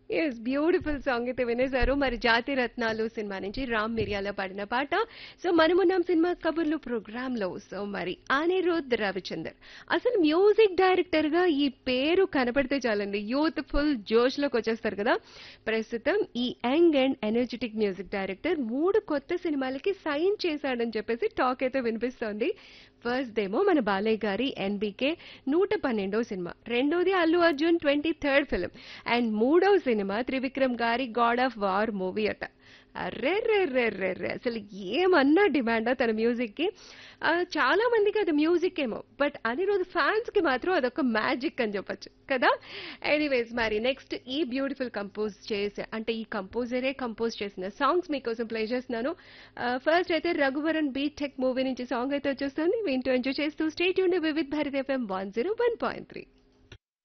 yes beautiful song అయితే వినేశారు మరి జాతి రత్నాలు సినిమా నుంచి రామ్ మిరియాల పాడిన పాట సో మనమున్నాం సినిమా కబుర్లు ప్రోగ్రామ్ లో సో మరి అనిరుద్ రవిచందర్ అసలు మ్యూజిక్ డైరెక్టర్ గా ఈ పేరు కనపడితే చాలండి యూత్ ఫుల్ జోష్ లోకి వచ్చేస్తారు కదా ప్రస్తుతం ఈ young and energetic music director మూడు కొత్త సినిమాలకి సైన్ చేశాడని చెప్పేసి టాక్ అయితే వినిపిస్తోంది ఫస్ట్ దేమో మన బాలయ్య గారి ఎన్బికే నూట పన్నెండో సినిమా రెండోది Allu Arjun twenty third film and మూడో సినిమా త్రివిక్రమ్ గారి గాడ్ ఆఫ్ వార్ మూవీ అట అర్రే రే రే రే రే అసలు ఏమన్నా డిమాండా తన మ్యూజిక్ కి ఆ, చాలా మందికి అది మ్యూజిక్ ఏమో బట్ అనిరుద్ ఫ్యాన్స్ కి మాత్రం అదొక మ్యాజిక్ అని చెప్పొచ్చు కదా ఎనీవేస్ మరి నెక్స్ట్ ఈ బ్యూటిఫుల్ కంపోజ్ చేసే అంటే ఈ కంపోజరే కంపోజ్ చేసిన సాంగ్స్ మీకోసం ప్లే చేస్తున్నాను ఫస్ట్ అయితే రఘువరన్ బీట్ టెక్ మూవీ నుంచి సాంగ్ అయితే వచ్చేస్తుంది వింటూ ఎంజాయ్ చేస్తూ స్టేట్ యూన్ Vividh Bharat FM one zero one point three